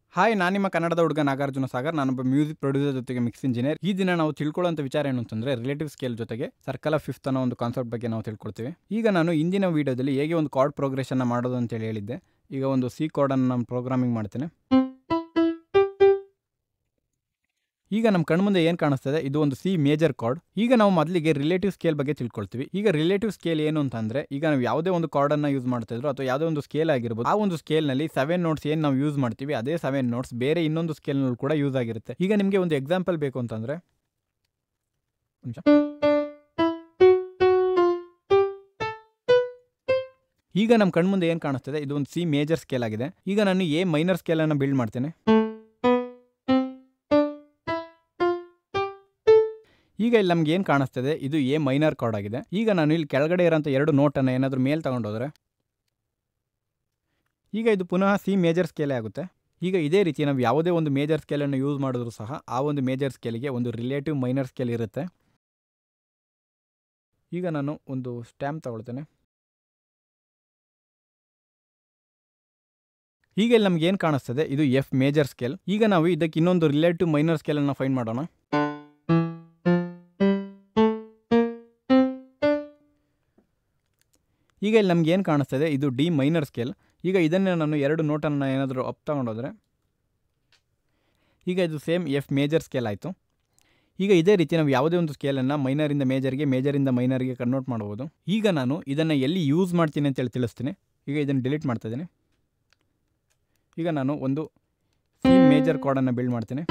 hi ನಾನು ನಿಮ್ಮ ಕನ್ನಡದ ಹುಡುಗ ನಾಗಾರ್ಜುನ ಸಾಗರ್ ನಾನೊಬ್ಬ ಮ್ಯೂಸಿಕ್ ಪ್ರೊಡ್ಯೂಸರ್ ಜೊತೆಗೆ ಮಿಕ್ಸ್ ಇಂಜಿನಿಯರ್ ಈ ದಿನ ನಾವು ತಿಳ್ಕೊಳ್ಳೋಂಥ ವಿಚಾರ ಏನು ಅಂತಂದ್ರೆ ರಿಲೇಟಿವ್ ಸ್ಕೇಲ್ ಜೊತೆಗೆ ಸರ್ಕಲ್ ಆಫ್ ಫಿಫ್ತ್ ಅನ್ನೋ ಒಂದು ಕಾನ್ಸೆಪ್ಟ್ ಬಗ್ಗೆ ನಾವು ತಿಳ್ಕೊಳ್ತೀವಿ ಈಗ ನಾನು ಇಂದಿನ ವಿಡಿಯೋದಲ್ಲಿ ಹೇಗೆ ಒಂದು ಕಾರ್ಡ್ ಪ್ರೋಗ್ರೆಷನ್ನ ಮಾಡೋದು ಅಂತೇಳಿ ಹೇಳಿದ್ದೆ ಈಗ ಒಂದು ಸಿ ಕಾರ್ಡನ್ನು ನಾನು ಪ್ರೋಗ್ರಾಮಿಂಗ್ ಮಾಡ್ತೇನೆ ಈಗ ನಮ್ಮ ಕಣ್ಮುಂದೆ ಏನು ಕಾಣಿಸ್ತದೆ ಇದು ಒಂದು ಸಿ ಮೇಜರ್ ಕಾರ್ಡ್ ಈಗ ನಾವು ಮೊದಲಿಗೆ ರಿಲೇಟಿವ್ ಸ್ಕೇಲ್ ಬಗ್ಗೆ ತಿಳ್ಕೊಳ್ತೀವಿ ಈಗ ರಿಲೇಟಿವ್ ಸ್ಕೇಲ್ ಏನು ಅಂತಂದ್ರೆ ಈಗ ನಾವು ಯಾವುದೇ ಒಂದು ಕಾರ್ಡನ್ನು ಯೂಸ್ ಮಾಡ್ತಾ ಇದ್ರು ಅಥವಾ ಯಾವುದೇ ಒಂದು ಸ್ಕೇಲ್ ಆಗಿರ್ಬೋದು ಆ ಒಂದು ಸ್ಕೇಲ್ನಲ್ಲಿ ಸೆವೆನ್ ನೋಟ್ಸ್ ಏನು ನಾವು ಯೂಸ್ ಮಾಡ್ತೀವಿ ಅದೇ ಸೆವೆನ್ ನೋಟ್ಸ್ ಬೇರೆ ಇನ್ನೊಂದು ಸ್ಕೇಲ್ನಲ್ಲಿ ಕೂಡ ಯೂಸ್ ಆಗಿರುತ್ತೆ ಈಗ ನಿಮಗೆ ಒಂದು ಎಕ್ಸಾಂಪಲ್ ಬೇಕು ಅಂತಂದ್ರೆ ನಿಮಿಷ ಈಗ ನಮ್ಮ ಕಣ್ಮುಂದೆ ಏನು ಕಾಣಿಸ್ತದೆ ಇದು ಒಂದು ಸಿ ಮೇಜರ್ ಸ್ಕೇಲ್ ಆಗಿದೆ ಈಗ ನಾನು ಎ ಮೈನರ್ ಸ್ಕೇಲನ್ನು ಬಿಲ್ಡ್ ಮಾಡ್ತೇನೆ ಈಗ ಇಲ್ಲಿ ನಮ್ಗೆ ಏನು ಕಾಣಿಸ್ತದೆ ಇದು ಎ ಮೈನರ್ ಕಾರ್ಡ್ ಆಗಿದೆ ಈಗ ನಾನು ಇಲ್ಲಿ ಕೆಳಗಡೆ ಇರೋಂಥ ಎರಡು ನೋಟನ್ನು ಏನಾದರೂ ಮೇಲ್ ತಗೊಂಡೋದ್ರೆ ಈಗ ಇದು ಪುನಃ ಸಿ ಮೇಜರ್ ಸ್ಕೇಲೇ ಆಗುತ್ತೆ ಈಗ ಇದೇ ರೀತಿ ನಾವು ಯಾವುದೇ ಒಂದು ಮೇಜರ್ ಸ್ಕೇಲನ್ನು ಯೂಸ್ ಮಾಡಿದ್ರು ಸಹ ಆ ಒಂದು ಮೇಜರ್ ಸ್ಕೇಲಿಗೆ ಒಂದು ರಿಲೇಟಿವ್ ಮೈನರ್ ಸ್ಕೇಲ್ ಇರುತ್ತೆ ಈಗ ನಾನು ಒಂದು ಸ್ಟ್ಯಾಂಪ್ ತಗೊಳ್ತೇನೆ ಈಗ ಇಲ್ಲಿ ನಮ್ಗೆ ಏನು ಕಾಣಿಸ್ತದೆ ಇದು ಎಫ್ ಮೇಜರ್ ಸ್ಕೇಲ್ ಈಗ ನಾವು ಇದಕ್ಕೆ ಇನ್ನೊಂದು ರಿಲೇಟಿವ್ ಮೈನರ್ ಸ್ಕೇಲನ್ನು ಫೈಂಡ್ ಮಾಡೋಣ ಈಗ ಇಲ್ಲಿ ನಮ್ಗೆ ಏನು ಕಾಣಿಸ್ತದೆ ಇದು ಡಿ ಮೈನರ್ ಸ್ಕೇಲ್ ಈಗ ಇದನ್ನೇ ನಾನು ಎರಡು ನೋಟನ್ನು ಏನಾದರೂ ಅಪ್ ತಗೊಂಡೋದ್ರೆ ಈಗ ಇದು ಸೇಮ್ ಎಫ್ ಮೇಜರ್ ಸ್ಕೇಲ್ ಆಯಿತು ಈಗ ಇದೇ ರೀತಿ ನಾವು ಯಾವುದೇ ಒಂದು ಸ್ಕೇಲನ್ನು ಮೈನರಿಂದ ಮೇಜರ್ಗೆ ಮೇಜರಿಂದ ಮೈನರ್ಗೆ ಕನ್ವರ್ಟ್ ಮಾಡ್ಬೋದು ಈಗ ನಾನು ಇದನ್ನು ಎಲ್ಲಿ ಯೂಸ್ ಮಾಡ್ತೀನಿ ಅಂತೇಳಿ ತಿಳಿಸ್ತೀನಿ ಈಗ ಇದನ್ನು ಡಿಲೀಟ್ ಮಾಡ್ತಾ ಇದ್ದೀನಿ ಈಗ ನಾನು ಒಂದು ಸಿ ಮೇಜರ್ ಕಾರ್ಡನ್ನು ಬಿಲ್ಡ್ ಮಾಡ್ತೀನಿ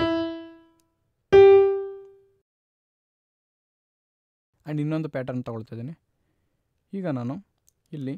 ಆ್ಯಂಡ್ ಇನ್ನೊಂದು ಪ್ಯಾಟರ್ನ್ ತಗೊಳ್ತಾ ಇದ್ದೀನಿ ಈಗ ನಾನು ಇಲ್ಲಿ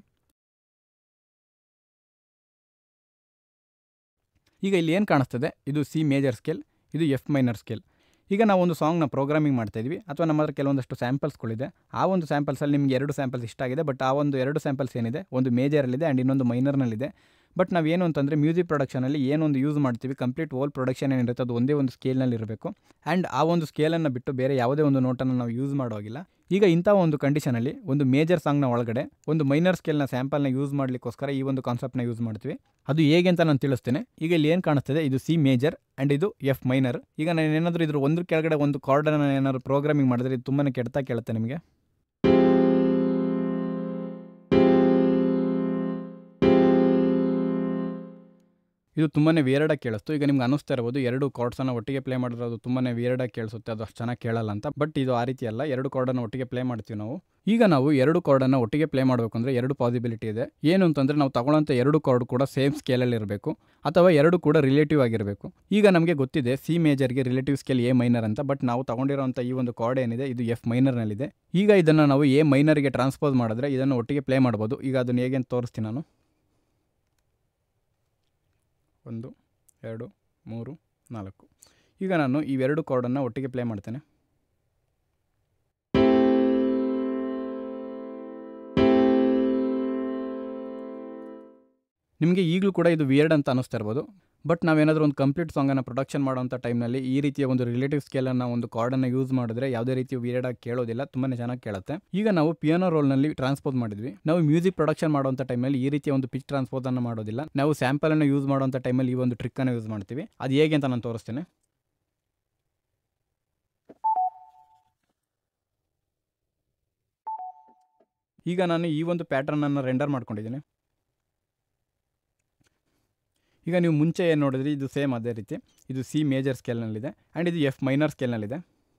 ಈಗ ಇಲ್ಲಿ ಏನು ಕಾಣಿಸ್ತದೆ ಇದು ಸಿ ಮೇಜರ್ ಸ್ಕೇಲ್ ಇದು ಎಫ್ ಮೈನರ್ ಸ್ಕೇಲ್ ಈಗ ನಾವು ಒಂದು ಸಾಂಗ್ನ ಪ್ರೋಗ್ರಾಮಿಂಗ್ ಮಾಡ್ತಾಯಿದ್ವಿ ಅಥವಾ ನಮ್ಮ ಹತ್ರ ಕೆಲವೊಂದಷ್ಟು ಸ್ಯಾಂಪಲ್ಸ್ಗಳಿದೆ ಆ ಒಂದು ಸ್ಯಾಂಪಲ್ಸಲ್ಲಿ ನಿಮಗೆ ಎರಡು ಸ್ಯಾಂಪಲ್ಸ್ ಇಷ್ಟ ಆಗಿದೆ ಬಟ್ ಆ ಒಂದು ಎರಡು ಸ್ಯಾಂಪಲ್ಸ್ ಏನಿದೆ ಒಂದು ಮೇಜರಲ್ಲಿದೆ ಆ್ಯಂಡ್ ಇನ್ನೊಂದು ಮೈನರ್ನಲ್ಲಿದೆ ಬಟ್ ನಾವೇನು ಅಂತಂದರೆ ಮ್ಯೂಸಿಕ್ ಪ್ರೊಡಕ್ಷನಲ್ಲಿ ಏನೊಂದು ಯೂಸ್ ಮಾಡ್ತೀವಿ ಕಂಪ್ಲೀಟ್ ಓಲ್ ಪ್ರೊಡಕ್ಷನ್ ಏನಿರುತ್ತೆ ಅದು ಒಂದೇ ಒಂದು ಸ್ಕೇಲ್ನಲ್ಲಿ ಇರಬೇಕು ಆ್ಯಂಡ್ ಆ ಒಂದು ಸ್ಕೇಲನ್ನು ಬಿಟ್ಟು ಬೇರೆ ಯಾವುದೇ ಒಂದು ನೋಟನ್ನು ನಾವು ಯೂಸ್ ಮಾಡೋಗಿಲ್ಲ ಈಗ ಇಂಥ ಒಂದು ಕಂಡೀಷನಲ್ಲಿ ಒಂದು ಮೇಜರ್ ಸಾಂಗ್ನ ಒಳಗಡೆ ಒಂದು ಮೈನರ್ ಸ್ಕೇಲ್ನ ಸ್ಯಾಂಪಲ್ನ ಯೂಸ್ ಮಾಡಲಿಕ್ಕೋಸ್ಕರ ಈ ಒಂದು ಕಾನ್ಸೆಪ್ಟ್ನ ಯೂಸ್ ಮಾಡ್ತೀವಿ ಅದು ಹೇಗೆ ಅಂತ ನಾನು ತಿಳಿಸ್ತೇನೆ ಈಗ ಇಲ್ಲಿ ಏನು ಕಾಣಿಸ್ತದೆ ಇದು ಸಿ ಮೇಜರ್ ಆ್ಯಂಡ್ ಇದು ಎಫ್ ಮೈನರ್ ಈಗ ನಾನು ಏನಾದರೂ ಇದ್ರ ಒಂದು ಕೆಳಗಡೆ ಒಂದು ಕಾರ್ಡನ್ನು ಏನಾದರೂ ಪ್ರೋಗ್ರಾಮಿಂಗ್ ಮಾಡಿದ್ರೆ ಇದು ತುಂಬಾ ಕೆಡ್ತಾ ಕೇಳುತ್ತೆ ನಿಮಗೆ ಇದು ತುಂಬಾ ವಿಯರ್ಡಾಗಿ ಕೇಳಿಸ್ತು ಈಗ ನಿಮ್ಗೆ ಅನ್ನಿಸ್ತಾ ಇರ್ಬೋದು ಎರಡು ಕಾರ್ಡ್ಸನ್ನು ಒಟ್ಟಿಗೆ ಪ್ಲೇ ಮಾಡಿರೋದು ತುಂಬಾ ವಿಯರ್ಡಾಗಿ ಕೇಳಿಸುತ್ತೆ ಅದು ಅಷ್ಟು ಚೆನ್ನಾಗಿ ಕೇಳಲ್ಲ ಅಂತ ಬಟ್ ಇದು ಆ ರೀತಿ ಅಲ್ಲ ಎರಡು ಕಾರ್ಡನ್ನು ಒಟ್ಟಿಗೆ ಪ್ಲೇ ಮಾಡ್ತೀವಿ ನಾವು ಈಗ ನಾವು ಎರಡು ಕಾರ್ಡನ್ನು ಒಟ್ಟಿಗೆ ಪ್ಲೇ ಮಾಡಬೇಕು ಅಂದರೆ ಎರಡು ಪಾಸಿಬಿಲಿಟಿ ಇದೆ ಏನು ಅಂತಂದರೆ ನಾವು ತಗೊಳ್ಳೋಂಥ ಎರಡು ಕಾರ್ಡ್ ಕೂಡ ಸೇಮ್ ಸ್ಕೇಲಲ್ಲಿ ಇರಬೇಕು ಅಥವಾ ಎರಡು ಕೂಡ ರಿಲೇಟಿವ್ ಆಗಿರಬೇಕು ಈಗ ನಮಗೆ ಗೊತ್ತಿದೆ ಸಿ ಮೇಜರ್ಗೆ ರಿಲೇಟಿವ್ ಸ್ಕೇಲ್ ಎ ಮೈನರ್ ಅಂತ ಬಟ್ ನಾವು ತಗೊಂಡಿರೋಂಥ ಈ ಒಂದು ಕಾರ್ಡ್ ಏನಿದೆ ಇದು ಎಫ್ ಮೈನರ್ನಲ್ಲಿದೆ ಈಗ ಇದನ್ನು ನಾವು ಎ ಮೈನರ್ಗೆ ಟ್ರಾನ್ಸ್ಪೋಸ್ ಮಾಡಿದ್ರೆ ಇದನ್ನು ಒಟ್ಟಿಗೆ ಪ್ಲೇ ಮಾಡ್ಬೋದು ಈಗ ಅದನ್ನು ಹೇಗೆ ಅಂತ ತೋರಿಸ್ತೀನಿ ನಾನು ಒಂದು ಎರಡು ಮೂರು ನಾಲ್ಕು ಈಗ ನಾನು ಇವೆರಡು ಕಾರ್ಡನ್ನು ಒಟ್ಟಿಗೆ ಪ್ಲೇ ಮಾಡ್ತೇನೆ ನಿಮಗೆ ಈಗಲೂ ಕೂಡ ಇದು ವಿಯರ್ಡ್ ಅಂತ ಅನ್ನಿಸ್ತಾ ಇರ್ಬೋದು ಬಟ್ ನಾವೇನಾದರೂ ಒಂದು ಕಂಪ್ಲೀಟ್ ಸಾಂಗನ್ನು ಪ್ರೊಡಕ್ಷನ್ ಮಾಡೋಂಥ ಟೈಮ್ನಲ್ಲಿ ಈ ರೀತಿಯ ಒಂದು ರಿಲೇಟಿವ್ ಸ್ಕೇಲನ್ನು ಒಂದು ಕಾರ್ಡನ್ನು ಯೂಸ್ ಮಾಡಿದ್ರೆ ಯಾವುದೇ ರೀತಿ ವಿಯರ್ಡಾಗಿ ಕೇಳೋದಿಲ್ಲ ತುಂಬಾ ಚೆನ್ನಾಗಿ ಕೇಳುತ್ತೆ ಈಗ ನಾವು ಪಿಯಾನೋ ರೋಲ್ನಲ್ಲಿ ಟ್ರಾನ್ಸ್ಪೋಸ್ ಮಾಡಿದ್ವಿ ನಾವು ಮ್ಯೂಸಿಕ್ ಪ್ರೊಡಕ್ಷನ್ ಮಾಡುವಂಥ ಟೈಮಲ್ಲಿ ಈ ರೀತಿಯ ಒಂದು ಪಿಚ್ ಟ್ರಾನ್ಸ್ಪೋಸನ್ನು ಮಾಡೋದಿಲ್ಲ ನಾವು ಸ್ಯಾಂಪಲನ್ನು ಯೂಸ್ ಮಾಡುವಂಥ ಟೈಮಲ್ಲಿ ಈ ಒಂದು ಟ್ರಿಕ್ಕನ್ನು ಯೂಸ್ ಮಾಡ್ತೀವಿ ಅದು ಹೇಗೆ ಅಂತ ನಾನು ತೋರಿಸ್ತೇನೆ ಈಗ ನಾನು ಈ ಒಂದು ಪ್ಯಾಟರ್ನನ್ನು ರೆಂಡರ್ ಮಾಡ್ಕೊಂಡಿದ್ದೀನಿ ಈಗ ನೀವು ಮುಂಚೆ ಏನು ನೋಡಿದ್ರಿ ಇದು ಸೇಮ್ ಅದೇ ರೀತಿ ಇದು ಸಿ ಮೇಜರ್ ಸ್ಕೇಲ್ನಲ್ಲಿದೆ ಆ್ಯಂಡ್ ಇದು ಎಫ್ ಮೈನರ್ ಸ್ಕೇಲ್ನಲ್ಲಿದೆ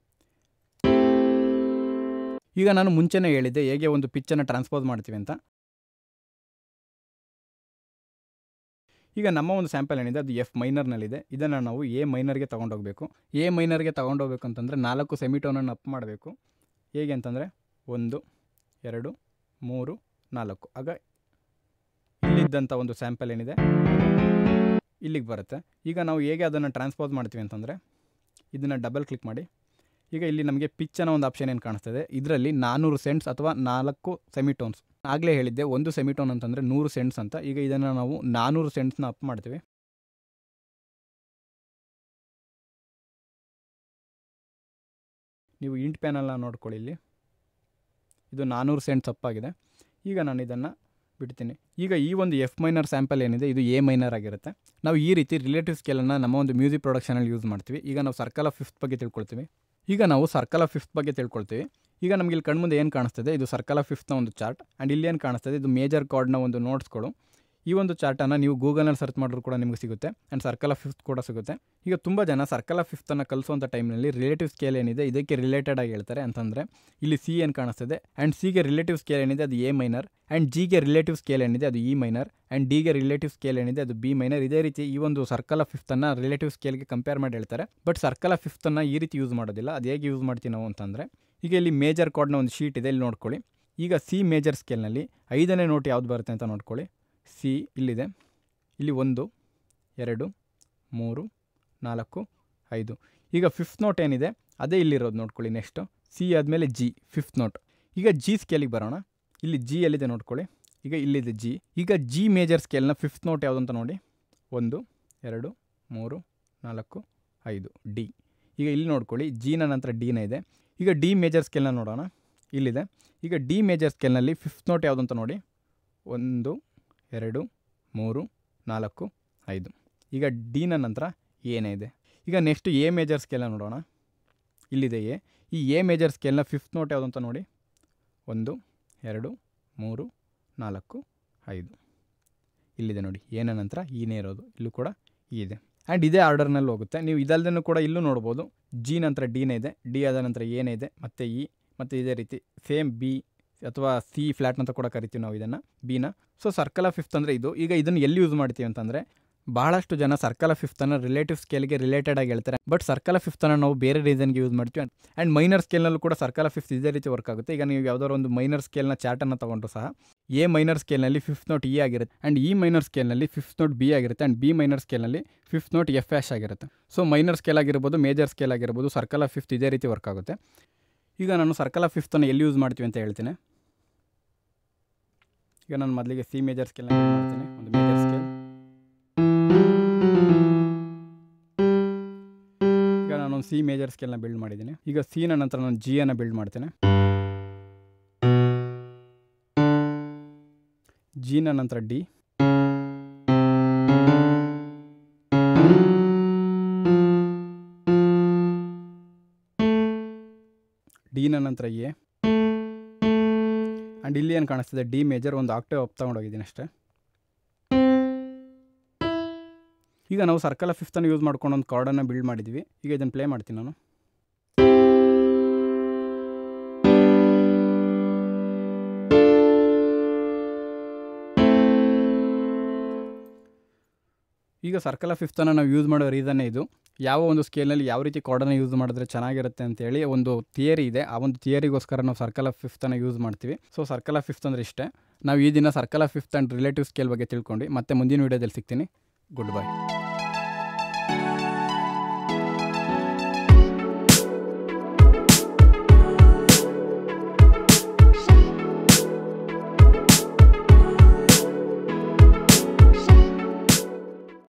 ಈಗ ನಾನು ಮುಂಚೆನೇ ಹೇಳಿದ್ದೆ ಹೇಗೆ ಒಂದು ಪಿಚ್ಚನ್ನು ಟ್ರಾನ್ಸ್ಪೋಸ್ ಮಾಡ್ತೀವಿ ಅಂತ ಈಗ ನಮ್ಮ ಒಂದು ಸ್ಯಾಂಪಲ್ ಏನಿದೆ ಅದು ಎಫ್ ಮೈನರ್ನಲ್ಲಿದೆ ಇದನ್ನು ನಾವು ಎ ಮೈನರ್ಗೆ ತೊಗೊಂಡೋಗ್ಬೇಕು ಎ ಮೈನರ್ಗೆ ತೊಗೊಂಡೋಗ್ಬೇಕು ಅಂತಂದರೆ ನಾಲ್ಕು ಸೆಮಿಟೋನನ್ನು ಅಪ್ ಮಾಡಬೇಕು ಹೇಗೆ ಅಂತಂದರೆ ಒಂದು ಎರಡು ಮೂರು ನಾಲ್ಕು ಆಗ ಇಲ್ಲಿದ್ದಂಥ ಒಂದು ಸ್ಯಾಂಪಲ್ ಏನಿದೆ ಇಲ್ಲಿಗೆ ಬರುತ್ತೆ ಈಗ ನಾವು ಹೇಗೆ ಅದನ್ನು ಟ್ರಾನ್ಸ್ಪೋಸ್ ಮಾಡ್ತೀವಿ ಅಂತಂದರೆ ಇದನ್ನು ಡಬಲ್ ಕ್ಲಿಕ್ ಮಾಡಿ ಈಗ ಇಲ್ಲಿ ನಮಗೆ ಪಿಚ್ ಅನ್ನೋ ಒಂದು ಆಪ್ಷನ್ ಏನು ಕಾಣಿಸ್ತದೆ ಇದರಲ್ಲಿ ನಾನ್ನೂರು ಸೆಂಟ್ಸ್ ಅಥವಾ ನಾಲ್ಕು ಸೆಮಿಟೋನ್ಸ್ ಆಗಲೇ ಹೇಳಿದ್ದೆ ಒಂದು ಸೆಮಿಟೋನ್ ಅಂತಂದರೆ ನೂರು ಸೆಂಟ್ಸ್ ಅಂತ ಈಗ ಇದನ್ನು ನಾವು ನಾನ್ನೂರು ಸೆಂಟ್ಸ್ನ ಅಪ್ ಮಾಡ್ತೀವಿ ನೀವು ಇಂಟ್ ಪ್ಯಾನಲ್ನ ನೋಡ್ಕೊಳ್ಳಿ ಇಲ್ಲಿ ಇದು ನಾನ್ನೂರು ಸೆಂಟ್ಸ್ ಅಪ್ಪಾಗಿದೆ ಈಗ ನಾನು ಇದನ್ನು ಬಿಡ್ತೀನಿ ಈಗ ಈ ಒಂದು ಎಫ್ ಮೈನರ್ ಸ್ಯಾಂಪಲ್ ಏನಿದೆ ಇದು ಎ ಮೈನರ್ ಆಗಿರುತ್ತೆ ನಾವು ಈ ರೀತಿ ರಿಲೇಟಿವ್ ಸ್ಕೇಲನ್ನು ನಮ್ಮ ಒಂದು ಮ್ಯೂಸಿಕ್ ಪ್ರೊಡಕ್ಷನಲ್ಲಿ ಯೂಸ್ ಮಾಡ್ತೀವಿ ಈಗ ನಾವು ಸರ್ಕಲ್ ಆಫ್ ಫಿಫ್ತ್ ಬಗ್ಗೆ ತಿಳ್ಕೊಳ್ತೀವಿ ಈಗ ನಾವು ಸರ್ಕಲ್ ಆಫ್ ಫಿಫ್ತ್ ಬಗ್ಗೆ ತಿಳ್ಕೊಳ್ತೀವಿ ಈಗ ನಮಗೆ ಇಲ್ಲಿ ಕಣ್ಮುಂದೆ ಏನು ಕಾಣಿಸ್ತದೆ ಇದು ಸರ್ಕಲ್ ಆಫ್ ಫಿಫ್ತ್ನ ಒಂದು ಚಾರ್ಟ್ ಆ್ಯಂಡ್ ಇಲ್ಲಿ ಏನು ಕಾಣಿಸ್ತದೆ ಇದು ಮೇಜರ್ ಕಾರ್ಡ್ನ ಒಂದು ನೋಟ್ಸ್ಗಳು ಈ ಒಂದು ಚಾರ್ಟನ್ನು ನೀವು ಗೂಗಲ್ನಲ್ಲಿ ಸರ್ಚ್ ಮಾಡಿದ್ರು ಕೂಡ ನಿಮಗೆ ಸಿಗುತ್ತೆ ಆ್ಯಂಡ್ ಸರ್ಕಲ್ ಆಫ್ ಫಿಫ್ತ್ ಕೂಡ ಸಿಗುತ್ತೆ ಈಗ ತುಂಬ ಜನ ಸರ್ಕಲ್ ಆಫ್ ಫಿಫ್ತನ್ನು ಕಲಿಸುವಂಥ ಟೈಮ್ನಲ್ಲಿ ರಿಲೇಟಿವ್ ಸ್ಕೇಲ್ ಏನಿದೆ ಇದಕ್ಕೆ ರಿಲೇಟೆಡ್ ಆಗಿ ಹೇಳ್ತಾರೆ ಅಂತಂದರೆ ಇಲ್ಲಿ ಸಿ ಏನು ಕಾಣಿಸ್ತದೆ ಆ್ಯಂಡ್ ಸಿಗೆ ರಿಲೇಟಿವ್ ಸ್ಕೇಲ್ ಏನಿದೆ ಅದು ಎ ಮೈನರ್ ಆ್ಯಂಡ್ ಜಿಗೆ ರಿಲೇಟಿವ್ ಸ್ಕೇಲ್ ಏನಿದೆ ಅದು ಇ ಮೈನರ್ ಆ್ಯಂಡ್ ಡಿಗೆ ರಿಲೇಟಿವ್ ಸ್ಕೇಲ್ ಏನಿದೆ ಅದು ಬಿ ಮೈನರ್ ಇದೇ ರೀತಿ ಈ ಒಂದು ಸರ್ಕಲ್ ಆಫ್ ಫಿಫ್ತನ್ನು ರಿಲೇಟಿವ್ ಸ್ಕೇಲ್ಗೆ ಕಂಪೇರ್ ಮಾಡಿ ಹೇಳ್ತಾರೆ ಬಟ್ ಸರ್ಕಲ್ ಆಫ್ ಫಿಫ್ತನ್ನು ಈ ರೀತಿ ಯೂಸ್ ಮಾಡೋದಿಲ್ಲ ಅದು ಹೇಗೆ ಯೂಸ್ ಮಾಡ್ತೀವಿ ನಾವು ಅಂತಂದರೆ ಈಗ ಇಲ್ಲಿ ಮೇಜರ್ ಕಾರ್ಡ್ನ ಒಂದು ಶೀಟ್ ಇದೆ ಇಲ್ಲಿ ನೋಡ್ಕೊಳ್ಳಿ ಈಗ ಸಿ ಮೇಜರ್ ಸ್ಕೇಲ್ನಲ್ಲಿ ಐದನೇ ನೋಟ್ ಯಾವ್ದು ಬರುತ್ತೆ ಅಂತ ನೋಡ್ಕೊಳ್ಳಿ ಸಿ ಇಲ್ಲಿದೆ ಇಲ್ಲಿ ಒಂದು ಎರಡು ಮೂರು ನಾಲ್ಕು ಐದು ಈಗ ಫಿಫ್ತ್ ನೋಟ್ ಏನಿದೆ ಅದೇ ಇಲ್ಲಿರೋದು ನೋಡ್ಕೊಳ್ಳಿ ನೆಕ್ಸ್ಟು ಸಿ ಆದಮೇಲೆ ಜಿ ಫಿಫ್ತ್ ನೋಟ್ ಈಗ ಜಿ ಸ್ಕೇಲಿಗೆ ಬರೋಣ ಇಲ್ಲಿ ಜಿ ಎಲ್ಲಿದೆ ನೋಡ್ಕೊಳ್ಳಿ ಈಗ ಇಲ್ಲಿದೆ ಜಿ ಈಗ ಜಿ ಮೇಜರ್ ಸ್ಕೇಲ್ನ ಫಿಫ್ತ್ ನೋಟ್ ಯಾವುದು ಅಂತ ನೋಡಿ ಒಂದು ಎರಡು ಮೂರು ನಾಲ್ಕು ಐದು ಡಿ ಈಗ ಇಲ್ಲಿ ನೋಡ್ಕೊಳ್ಳಿ ಜಿನ ನಂತರ ಡಿನ ಇದೆ ಈಗ ಡಿ ಮೇಜರ್ ಸ್ಕೇಲ್ನ ನೋಡೋಣ ಇಲ್ಲಿದೆ ಈಗ ಡಿ ಮೇಜರ್ ಸ್ಕೇಲ್ನಲ್ಲಿ ಫಿಫ್ತ್ ನೋಟ್ ಯಾವುದು ಅಂತ ನೋಡಿ ಒಂದು ಎರಡು ಮೂರು ನಾಲ್ಕು ಐದು ಈಗ ಡಿನ ನಂತರ ಏನೇ ಇದೆ ಈಗ ನೆಕ್ಸ್ಟ್ ಎ ಮೇಜರ್ ಸ್ಕೇಲ್ನ ನೋಡೋಣ ಇಲ್ಲಿದೆ ಎ ಈ ಎ ಮೇಜರ್ ಸ್ಕೇಲ್ನ ಫಿಫ್ತ್ ನೋಟ್ ಯಾವುದು ಅಂತ ನೋಡಿ ಒಂದು ಎರಡು ಮೂರು ನಾಲ್ಕು ಐದು ಇಲ್ಲಿದೆ ನೋಡಿ ಏನ ನಂತರ ಈನೇ ಇರೋದು ಇಲ್ಲೂ ಕೂಡ ಈ ಇದೆ ಆ್ಯಂಡ್ ಇದೇ ಆರ್ಡರ್ನಲ್ಲಿ ಹೋಗುತ್ತೆ ನೀವು ಇದಲ್ದೇ ಕೂಡ ಇಲ್ಲೂ ನೋಡ್ಬೋದು ಜಿ ನಂತರ ಡಿನೇ ಇದೆ ಡಿ ಆದ ನಂತರ ಏನೇ ಇದೆ ಮತ್ತು ಇ ಮತ್ತು ಇದೇ ರೀತಿ ಸೇಮ್ ಬಿ ಅಥವಾ ಸಿ ಫ್ಲ್ಯಾಟ್ ಅಂತ ಕೂಡ ಕರಿತೀವಿ ನಾವು ಇದನ್ನು ಬಿನ ಸೊ ಸರ್ಕಲ್ ಆಫ್ ಫಿಫ್ತ್ ಅಂದರೆ ಇದು ಈಗ ಇದನ್ನು ಎಲ್ಲಿ ಯೂಸ್ ಮಾಡ್ತೀವಿ ಅಂತಂದರೆ ಭಾಳಷ್ಟು ಜನ ಸರ್ಕಲ್ ಆಫ್ ಫಿಫ್ತನ್ನು ರಿಲೇಟಿವ್ ಸ್ಕೇಲ್ಗೆ ರಿಲೇಟೆಡ್ ಆಗಿ ಹೇಳ್ತಾರೆ ಬಟ್ ಸರ್ಕಲ್ ಆಫ್ ಫಿಫ್ತನ್ನು ನಾವು ಬೇರೆ ರೀಸನ್ಗೆ ಯೂಸ್ ಮಾಡ್ತೀವಿ ಆ್ಯಂಡ್ ಮೈನರ್ ಸ್ಕೇಲ್ನಲ್ಲೂ ಕೂಡ ಸರ್ಕಲ್ ಆಫ್ ಫಿಫ್ತ್ ಇದೇ ರೀತಿ ವರ್ಕ್ ಆಗುತ್ತೆ ಈಗ ನೀವು ಯಾವುದಾದ್ರು ಒಂದು ಮೈನರ್ ಸ್ಕೇಲ್ನ ಚಾರ್ಟನ್ನು ತೊಗೊಂಡ್ರು ಸಹ ಎ ಮೈನರ್ ಸ್ಕೇಲ್ನಲ್ಲಿ ಫಿಫ್ತ್ ನೋಟ್ ಇ ಆಗಿರುತ್ತೆ ಆ್ಯಂಡ್ ಇ ಮೈನರ್ ಸ್ಕೇಲ್ನಲ್ಲಿ ಫಿಫ್ತ್ ನೋಟ್ ಬಿ ಆಗಿರುತ್ತೆ ಆ್ಯಂಡ್ ಬಿ ಮೈನರ್ ಸ್ಕೇಲ್ನಲ್ಲಿ ಫಿಫ್ತ್ ನೋಟ್ ಎಫ್ ಆ್ಯಶ್ ಆಗಿರುತ್ತೆ ಸೊ ಮೈನರ್ ಸ್ಕೇಲ್ ಆಗಿರ್ಬೋದು ಮೇಜರ್ ಸ್ಕೇಲ್ ಆಗಿರ್ಬೋದು ಸರ್ಕಲ್ ಆಫ್ ಫಿಫ್ತ್ ಇದೇ ರೀತಿ ವರ್ಕ್ ಆಗುತ್ತೆ ಈಗ ನಾನು ಸರ್ಕಲ್ ಆಫ್ ಫಿಫ್ತನ್ನು ಎಲ್ಲಿ ಯೂಸ್ ಮಾಡ್ತೀವಿ ಅಂತ ಹೇಳ್ತೀನಿ ಈಗ ನಾನು ಮೊದಲಿಗೆ ಸಿ ಮೇಜರ್ ಸ್ಕೇಲ್ನ ಮಾಡ್ತೀನಿ ಒಂದು ಮೇಜರ್ ಸ್ಕೇಲ್ ಈಗ ನಾನೊಂದು ಸಿ ಮೇಜರ್ ಸ್ಕೇಲ್ನ ಬಿಲ್ಡ್ ಮಾಡಿದ್ದೀನಿ ಈಗ ಸಿನ ನಂತರ ನಾನು ಜಿ ಅನ್ನು ಬಿಲ್ಡ್ ಮಾಡ್ತೇನೆ ಜಿನ ನಂತರ ಡಿ ಡಿನ ನಂತರ ಎ ಆ್ಯಂಡ್ ಇಲ್ಲಿ ಏನು ಕಾಣಿಸ್ತಿದೆ ಡಿ ಮೇಜರ್ ಒಂದು ಆಕ್ಟೇವ್ ಅಪ್ ತೊಗೊಂಡೋಗಿದ್ದೀನಿ ಅಷ್ಟೇ ಈಗ ನಾವು ಸರ್ಕಲ್ ಆಫ್ ಫಿಫ್ತನ್ನು ಯೂಸ್ ಮಾಡ್ಕೊಂಡು ಒಂದು ಕಾರ್ಡನ್ನು ಬಿಲ್ಡ್ ಮಾಡಿದ್ವಿ ಈಗ ಇದನ್ನು ಪ್ಲೇ ಮಾಡ್ತೀನಿ ನಾನು ಈಗ ಸರ್ಕಲ್ ಆಫ್ ಫಿಫ್ತನ್ನು ನಾವು ಯೂಸ್ ಮಾಡೋ ರೀಸನ್ನೇ ಇದು ಯಾವ ಒಂದು ಸ್ಕೇಲ್ನಲ್ಲಿ ಯಾವ ರೀತಿ ಕಾರ್ಡನ್ನು ಯೂಸ್ ಮಾಡಿದ್ರೆ ಚೆನ್ನಾಗಿರುತ್ತೆ ಅಂತೇಳಿ ಒಂದು ಥಿಯರಿ ಇದೆ ಆ ಒಂದು ಥಿಯರಿಗೋಸ್ಕರ ನಾವು ಸರ್ಕಲ್ ಆಫ್ ಫಿಫ್ತನ್ನು ಯೂಸ್ ಮಾಡ್ತೀವಿ ಸೊ ಸರ್ಕಲ್ ಆಫ್ ಫಿಫ್ತ್ ಅಂದರೆ ಇಷ್ಟೇ ನಾವು ಈ ದಿನ circle of fifth and relative scale ಬಗ್ಗೆ ತಿಳ್ಕೊಂಡು ಮತ್ತೆ ಮುಂದಿನ ವೀಡಿಯೋದಲ್ಲಿ ಸಿಗ್ತೀನಿ ಗುಡ್ ಬೈ